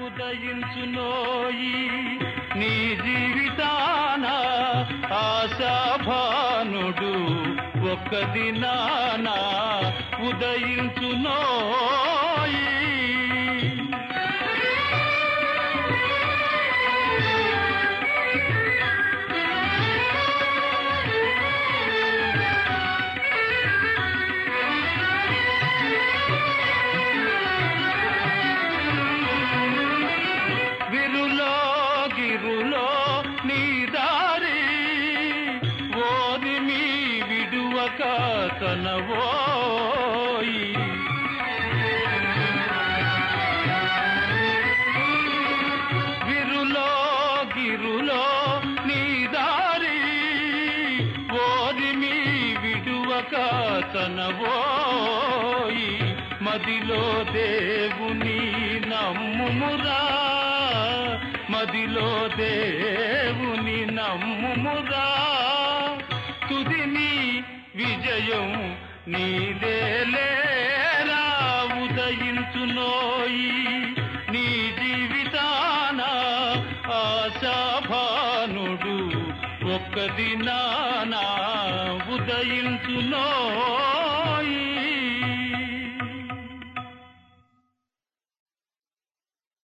ఉదయించునోయి నీ జీవితాన ఆశాభానుడు ఒక్క దినాన ఉదయించునోయి విరులో గిరులో నీ దారి ఓది మీ విడువక తనవోయి విరులో గిరులో నీ దారి ఓది మీ విడువక తనవోయి మదిలో దేవుని నమ్ముమురా మదిలో దేవుని నమ్ముమురా తుదిని విజయం నీదేలేరా ఉదయించునోయి నీ జీవితాన ఆశాభానుడు ఒక్క దినాన ఉదయించునో